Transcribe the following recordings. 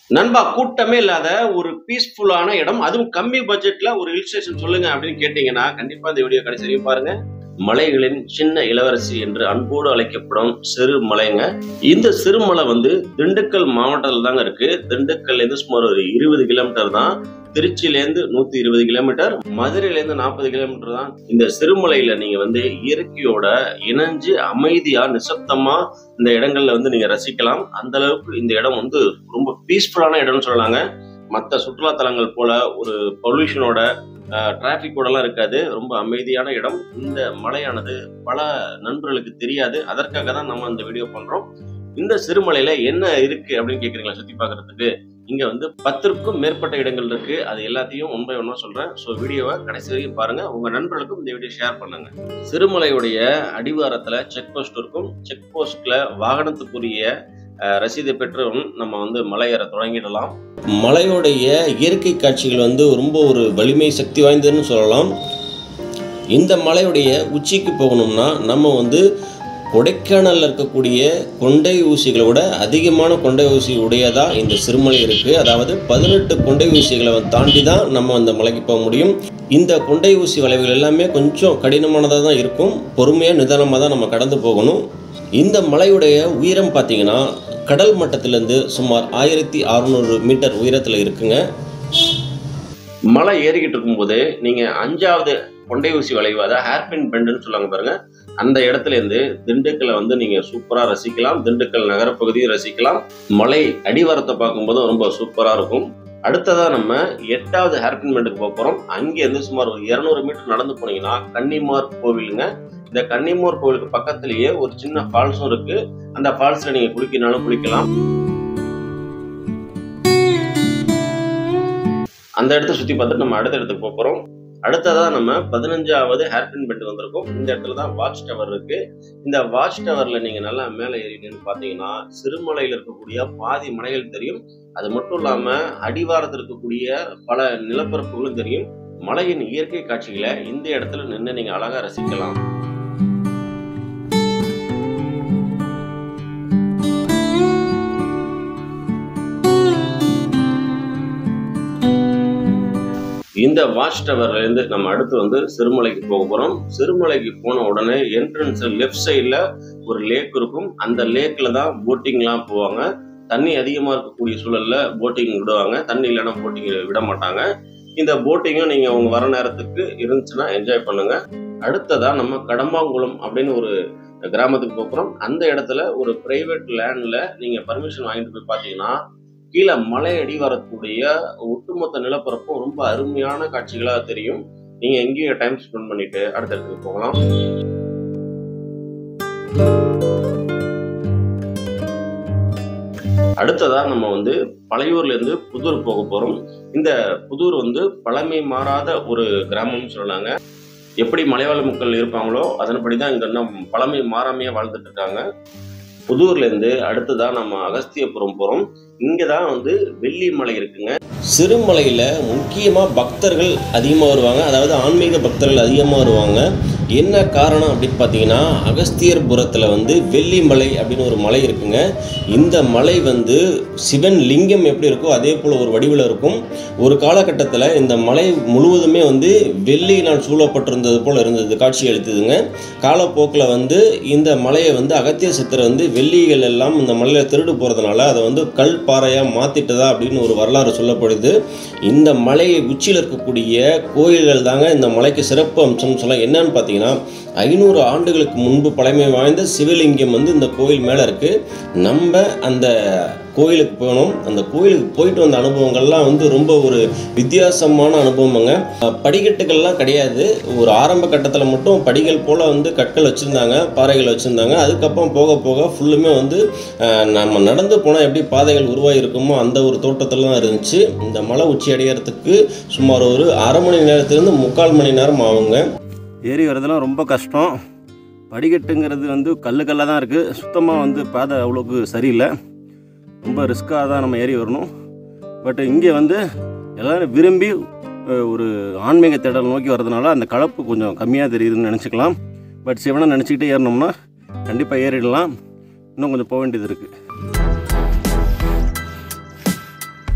நண்பா கூட்டமே இல்லாத ஒரு பீஸ்ஃபுல்லான இடம் அதுவும் கம்மி பட்ஜெட்ல ஒரு ஹில் ஸ்டேஷன் சொல்லுங்க அப்படின்னு கேட்டீங்கன்னா கண்டிப்பா இந்த வீடியோ கடைசி வரையும் பாருங்க மலைகளின் சின்ன இளவரசி என்று அன்போடு அழைக்கப்படும் சிறுமலைங்க இந்த சிறுமலை வந்து திண்டுக்கல் மாவட்டத்தில் தாங்க இருக்கு திண்டுக்கல்ல இருந்து சுமார் ஒரு இருபது கிலோமீட்டர் தான் திருச்சியிலேருந்து நூத்தி இருபது கிலோமீட்டர் மதுரையிலேருந்து நாற்பது கிலோமீட்டர் தான் இந்த சிறுமலையில நீங்க வந்து இயற்கையோட இணைஞ்சு அமைதியா நிசப்தமா இந்த இடங்கள்ல வந்து நீங்க ரசிக்கலாம் அந்த அளவுக்கு இந்த இடம் வந்து ரொம்ப பீஸ்ஃபுல்லான இடம்னு சொல்லலாங்க மற்ற சுற்றுலா தலங்கள் போல ஒரு பொல்யூஷனோட டிராஃபிக்கோடலாம் இருக்காது ரொம்ப அமைதியான இடம் இந்த மலையானது பல நண்பர்களுக்கு தெரியாது அதற்காக தான் நம்ம இந்த வீடியோ பண்றோம் இந்த சிறுமலையில என்ன இருக்கு அப்படின்னு கேக்குறீங்களா சுத்தி பார்க்கிறதுக்கு இங்க வந்து பத்திற்கும் மேற்பட்ட இடங்கள் இருக்கு அது எல்லாத்தையும் ஒன் பை ஒன்னா சொல்றேன் ஸோ வீடியோவை கடைசி வரைக்கும் பாருங்க உங்க நண்பர்களுக்கும் இந்த வீடியோ ஷேர் பண்ணுங்க சிறுமலையுடைய அடிவாரத்துல செக் போஸ்ட் இருக்கும் செக் போஸ்ட்ல வாகனத்துக்குரிய அஹ், ரசீதை பெற்று நம்ம வந்து மலை ஏற தொடங்கிடலாம் மலையோடைய இயற்கை காட்சிகள் வந்து ரொம்ப ஒரு வலிமை சக்தி வாய்ந்ததுன்னு சொல்லலாம் இந்த மலையுடைய உச்சிக்கு போகணும்னா நம்ம வந்து கொடைக்கானலில் இருக்கக்கூடிய கொண்டை ஊசிகளோட அதிகமான கொண்டை ஊசி உடையதா இந்த சிறுமலை இருக்குது அதாவது பதினெட்டு கொண்டை ஊசிகளை தாண்டி தான் நம்ம அந்த மலைக்கு போக முடியும் இந்த கொண்டை ஊசி வளைவுகள் எல்லாமே கொஞ்சம் கடினமானதாக தான் இருக்கும் பொறுமையாக நிதானமாக தான் நம்ம கடந்து போகணும் இந்த மலையுடைய உயரம் பார்த்தீங்கன்னா கடல் மட்டத்திலேருந்து சுமார் ஆயிரத்தி அறுநூறு மீட்டர் உயரத்தில் இருக்குங்க மலை ஏறிக்கிட்டு இருக்கும்போது நீங்கள் அஞ்சாவது கொண்டை ஊசி வளைவு அதாவது ஹேர்பின் பெண்டுன்னு சொல்லுவாங்க பாருங்க அந்த இடத்துல இருந்து திண்டுக்கலை வந்து நீங்க சூப்பரா ரசிக்கலாம் திண்டுக்கல் நகரப்பகுதியும் ரசிக்கலாம் மலை அடிவாரத்தை பார்க்கும்போது ரொம்ப சூப்பரா இருக்கும் அடுத்ததா நம்ம எட்டாவது ஹேர்பின் பெண்டுக்கு போக போறோம் அங்கே இருந்து சுமார் ஒரு இருநூறு மீட்டர் நடந்து போனீங்கன்னா கன்னிமார் கோவிலுங்க இந்த கன்னிமார் கோவிலுக்கு பக்கத்திலேயே ஒரு சின்ன ஃபால்ஸும் இருக்கு அந்த ஃபால்ஸ்ல நீங்க குளிக்கினாலும் குளிக்கலாம் அந்த இடத்த சுத்தி பார்த்துட்டு நம்ம அடுத்த இடத்துக்கு போக போறோம் அடுத்ததா நம்ம பதினஞ்சாவது ஹேர்பின் பெண்ட் வந்திருக்கோம் இந்த இடத்துல தான் வாட்ச் டவர் இருக்கு இந்த வாட்ச் டவர்ல நீங்க நல்லா மேலே ஏறி நின்று பாத்தீங்கன்னா சிறுமலையில் இருக்கக்கூடிய பாதி மலைகள் தெரியும் அது மட்டும் இல்லாம அடிவாரத்தில் இருக்கக்கூடிய பல நிலப்பரப்புகளும் தெரியும் மலையின் இயற்கை காட்சிகளை இந்த இடத்துல நின்று நீங்க அழகா ரசிக்கலாம் இந்த வாட்ச் டவர்ல இருந்து நம்ம அடுத்து வந்து சிறுமலைக்கு போக போறோம் சிறுமலைக்கு போன உடனே என்ட்ரன்ஸ் லெஃப்ட் சைடில் ஒரு லேக் இருக்கும் அந்த லேக்ல தான் போட்டிங்லாம் போவாங்க தண்ணி அதிகமாக இருக்கக்கூடிய சூழல்ல போட்டிங் விடுவாங்க தண்ணி இல்லைன்னா போட்டிங் விட மாட்டாங்க இந்த போட்டிங்கும் நீங்க உங்க வர நேரத்துக்கு இருந்துச்சுன்னா என்ஜாய் பண்ணுங்க அடுத்ததா நம்ம கடம்பாங்குளம் அப்படின்னு ஒரு கிராமத்துக்கு போகிறோம் அந்த இடத்துல ஒரு பிரைவேட் லேண்ட்ல நீங்க பர்மிஷன் வாங்கிட்டு போய் பார்த்தீங்கன்னா கீழே மலை அடி வரக்கூடிய ஒட்டுமொத்த நிலப்பரப்பும் ரொம்ப அருமையான காட்சிகளாக தெரியும் நீங்க எங்கேயும் டைம் ஸ்பெண்ட் பண்ணிட்டு அடுத்த இடத்துக்கு போகலாம் அடுத்ததா நம்ம வந்து பழையூர்ல இருந்து புதூர் போக போறோம் இந்த புதூர் வந்து பழமை மாறாத ஒரு கிராமம்னு சொல்லலாங்க எப்படி மலைவாழ் மக்கள் இருப்பாங்களோ அதன்படி தான் இங்க இன்னும் பழமை மாறாமையா வாழ்ந்துட்டு இருக்காங்க புதூர்ல இருந்து அடுத்ததான் நம்ம அகஸ்தியபுரம் போறோம் இங்க தான் வந்து வெள்ளிமலை இருக்குங்க சிறுமலையில முக்கியமா பக்தர்கள் அதிகமாக வருவாங்க அதாவது ஆன்மீக பக்தர்கள் அதிகமாக வருவாங்க என்ன காரணம் அப்படின்னு பார்த்தீங்கன்னா அகஸ்தியர்புரத்தில் வந்து வெள்ளிமலை அப்படின்னு ஒரு மலை இருக்குங்க இந்த மலை வந்து சிவன் லிங்கம் எப்படி இருக்கோ அதே போல் ஒரு வடிவில் இருக்கும் ஒரு காலகட்டத்தில் இந்த மலை முழுவதுமே வந்து வெள்ளியினால் சூழப்பட்டிருந்தது போல் இருந்தது காட்சி அளித்ததுங்க காலப்போக்கில் வந்து இந்த மலையை வந்து அகத்திய சித்தர் வந்து வெள்ளிகள் எல்லாம் இந்த மலையில் திருடு போகிறதுனால அதை வந்து கல் பாறையாக மாற்றிட்டதா அப்படின்னு ஒரு வரலாறு சொல்லப்படுது இந்த மலை உச்சியில் இருக்கக்கூடிய கோயில்கள் தாங்க இந்த மலைக்கு சிறப்பு அம்சம்னு சொல்லலாம் என்னன்னு பார்த்தீங்கன்னா ஐநூறு ஆண்டுகளுக்கு முன்பு பழமை வாய்ந்த சிவலிங்கம் வந்து இந்த கோயில் மேலே இருக்குது நம்ம அந்த கோயிலுக்கு போனோம் அந்த கோயிலுக்கு போயிட்டு வந்த அனுபவங்கள்லாம் வந்து ரொம்ப ஒரு வித்தியாசமான அனுபவங்க அஹ் படிக்கட்டுகள்லாம் கிடையாது ஒரு ஆரம்ப கட்டத்தில் மட்டும் படிகள் போல் வந்து கற்கள் வச்சுருந்தாங்க பாறைகள் வச்சுருந்தாங்க அதுக்கப்புறம் போக போக ஃபுல்லுமே வந்து அஹ், நம்ம நடந்து போனால் எப்படி பாதைகள் உருவாகி இருக்குமோ அந்த ஒரு தோட்டத்தில் தான் இருந்துச்சு இந்த மலை உச்சி அடையறதுக்கு சுமார் ஒரு அரை மணி நேரத்துலேருந்து முக்கால் மணி நேரம் ஆகுங்க ஏறி வரதெல்லாம் ரொம்ப கஷ்டம் படிக்கட்டுங்கிறது வந்து கல்லு கல்லாக தான் இருக்குது சுத்தமாக வந்து பாதை அவ்வளோக்கு சரியில்லை ரொம்ப ரிஸ்க்காக தான் நம்ம ஏறி வரணும் பட் இங்கே வந்து எல்லோரும் விரும்பி அஹ், ஒரு ஆன்மீக தேடல் நோக்கி வர்றதுனால அந்த கலப்பு கொஞ்சம் கம்மியாக தெரியுதுன்னு நினச்சிக்கலாம் பட் சிவனை நினச்சிக்கிட்டே ஏறினோம்னா கண்டிப்பாக ஏறிடலாம் இன்னும் கொஞ்சம் போக வேண்டியது இருக்குது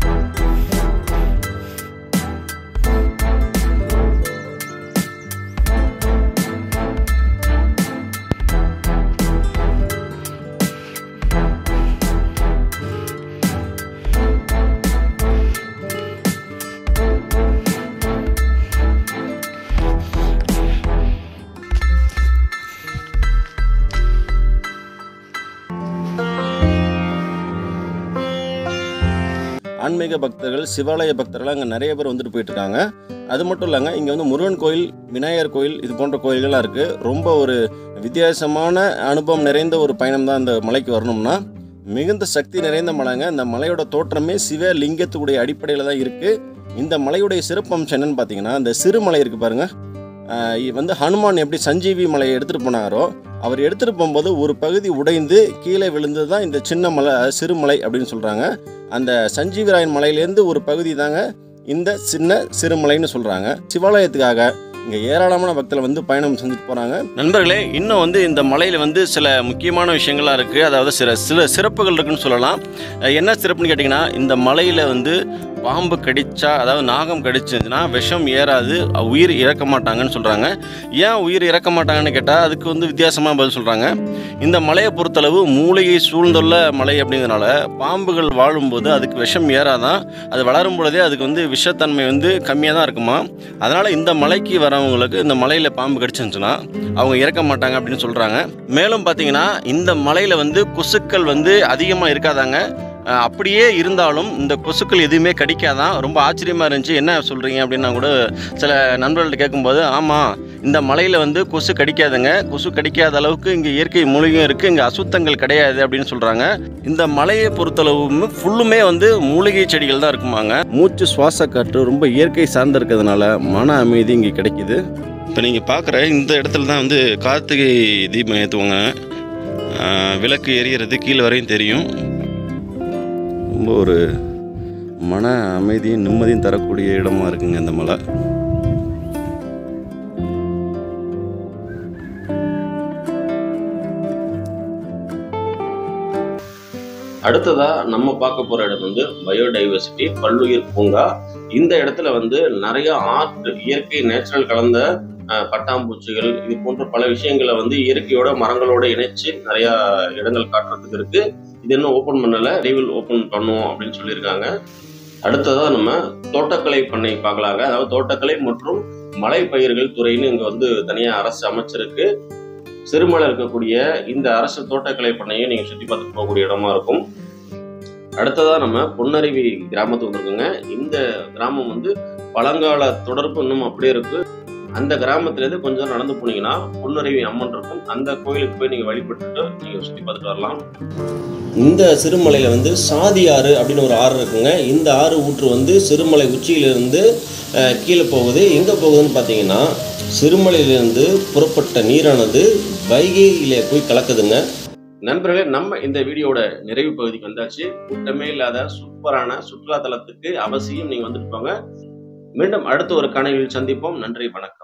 ஆன்மீக பக்தர்கள் சிவாலய பக்தர்கள் அங்கே நிறைய பேர் வந்துட்டு போயிட்டு இருக்காங்க அது மட்டும் இல்லைங்க இங்கே வந்து முருகன் கோயில் விநாயகர் கோயில் இது போன்ற கோயில்கள்லாம் இருக்குது ரொம்ப ஒரு வித்தியாசமான அனுபவம் நிறைந்த ஒரு பயணம் தான் இந்த மலைக்கு வரணும்னா மிகுந்த சக்தி நிறைந்த மலைங்க இந்த மலையோட தோற்றமே சிவ லிங்கத்துடைய அடிப்படையில் தான் இருக்குது இந்த மலையுடைய சிறப்பம்சம் என்னன்னு பார்த்தீங்கன்னா இந்த சிறுமலை இருக்குது பாருங்க ஆஹ் இது வந்து ஹனுமான் எப்படி சஞ்சீவி மலையை எடுத்துகிட்டு போனாரோ அவர் எடுத்துகிட்டு போகும்போது ஒரு பகுதி உடைந்து கீழே விழுந்து தான் இந்த சின்ன மலை சிறுமலை அப்படின்னு சொல்கிறாங்க அந்த சஞ்சீவிராயன் மலையிலேருந்து ஒரு பகுதி தாங்க இந்த சின்ன சிறுமலைன்னு சொல்கிறாங்க சிவாலயத்துக்காக இங்கே ஏராளமான பக்தர்கள் வந்து பயணம் செஞ்சுட்டு போகிறாங்க நண்பர்களே இன்னும் வந்து இந்த மலையில் வந்து சில முக்கியமான விஷயங்கள்லாம் இருக்குது அதாவது சில சில சிறப்புகள் இருக்குன்னு சொல்லலாம் அஹ் என்ன சிறப்புன்னு கேட்டிங்கன்னா இந்த மலையில் வந்து பாம்பு கடிச்சா அதாவது நாகம் கடிச்சுச்சுன்னா விஷம் ஏறாது உயிர் இறக்க மாட்டாங்கன்னு சொல்கிறாங்க ஏன் உயிர் இறக்க மாட்டாங்கன்னு கேட்டால் அதுக்கு வந்து வித்தியாசமாக பதில் சொல்கிறாங்க இந்த மலையை பொறுத்தளவு மூலிகை சூழ்ந்துள்ள மலை அப்படிங்கிறனால பாம்புகள் வாழும்போது அதுக்கு விஷம் ஏறாதான் அது வளரும் பொழுதே அதுக்கு வந்து விஷத்தன்மை வந்து கம்மியாக தான் இருக்குமா அதனால் இந்த மலைக்கு வரவங்களுக்கு இந்த மலையில் பாம்பு கடிச்சிருந்துச்சுன்னா அவங்க இறக்க மாட்டாங்க அப்படின்னு சொல்கிறாங்க மேலும் பார்த்தீங்கன்னா இந்த மலையில் வந்து கொசுக்கள் வந்து அதிகமாக இருக்காதாங்க அஹ் அப்படியே இருந்தாலும் இந்த கொசுக்கள் எதுவுமே கடிக்காதான் ரொம்ப ஆச்சரியமாக இருந்துச்சு என்ன சொல்கிறீங்க அப்படின்னு நான் கூட சில நண்பர்கள்ட்ட கேட்கும்போது ஆமாம் இந்த மலையில் வந்து கொசு கடிக்காதுங்க கொசு கடிக்காத அளவுக்கு இங்கே இயற்கை மூலிகையும் இருக்குது இங்கே அசுத்தங்கள் கிடையாது அப்படின்னு சொல்கிறாங்க இந்த மலையை பொறுத்தளவு ஃபுல்லுமே வந்து மூலிகை செடிகள் தான் இருக்குமாங்க மூச்சு சுவாச காற்று ரொம்ப இயற்கை சார்ந்து இருக்கிறதுனால மன அமைதி இங்கே கிடைக்குது இப்போ நீங்கள் பார்க்குற இந்த இடத்துல தான் வந்து கார்த்திகை தீபம் ஏற்றுவாங்க விளக்கு எரியறது கீழே வரையும் தெரியும் ரொம்ப ஒரு மன அமைதியும் நிம்மதியும் தரக்கூடிய இடமா இருக்குங்க இந்த மலை அடுத்ததா நம்ம பார்க்க போற இடம் வந்து பயோடைவர்சிட்டி பல்லுயிர் பூங்கா இந்த இடத்துல வந்து நிறைய ஆர்ட் இயற்கை நேச்சுரல் கலந்த அஹ், பட்டாம்பூச்சிகள் இது போன்ற பல விஷயங்களை வந்து இயற்கையோட மரங்களோட இணைச்சு நிறைய இடங்கள் காட்டுறதுக்கு இருக்கு இது இன்னும் ஓபன் பண்ணல விரைவில் ஓபன் பண்ணுவோம் அப்படின்னு சொல்லியிருக்காங்க அடுத்ததா நம்ம தோட்டக்கலை பண்ணை பார்க்கலாங்க அதாவது தோட்டக்கலை மற்றும் மலை பயிர்கள் துறைன்னு இங்க வந்து தனியா அரசு அமைச்சிருக்கு சிறுமலை இருக்கக்கூடிய இந்த அரசு தோட்டக்கலை பண்ணையை நீங்க சுத்தி பார்த்து போகக்கூடிய இடமா இருக்கும் அடுத்ததா நம்ம பொன்னருவி கிராமத்துக்கு வந்திருக்கோங்க இந்த கிராமம் வந்து பழங்கால தொடர்பு இன்னும் அப்படியே இருக்கு அந்த கிராமத்துல இருந்து கொஞ்சம் நடந்து போனீங்கன்னா பொன்னருவி அம்மன் இருக்கும் அந்த கோயிலுக்கு போய் நீங்க வழிபட்டுட்டு நீங்க சுத்தி பார்த்துட்டு வரலாம் இந்த சிறுமலையில வந்து சாதி ஆறு அப்படின்னு ஒரு ஆறு இருக்குங்க இந்த ஆறு ஊற்று வந்து சிறுமலை உச்சியிலிருந்து அஹ், கீழே போகுது எங்க போகுதுன்னு பார்த்தீங்கன்னா சிறுமலையிலிருந்து புறப்பட்ட நீரானது வைகையில போய் கலக்குதுங்க நண்பர்களே நம்ம இந்த வீடியோட நிறைவு பகுதிக்கு வந்தாச்சு கூட்டமே இல்லாத சூப்பரான சுற்றுலா தலத்துக்கு அவசியம் நீங்க வந்துட்டு போங்க மீண்டும் அடுத்த ஒரு காணொலியில் சந்திப்போம் நன்றி வணக்கம்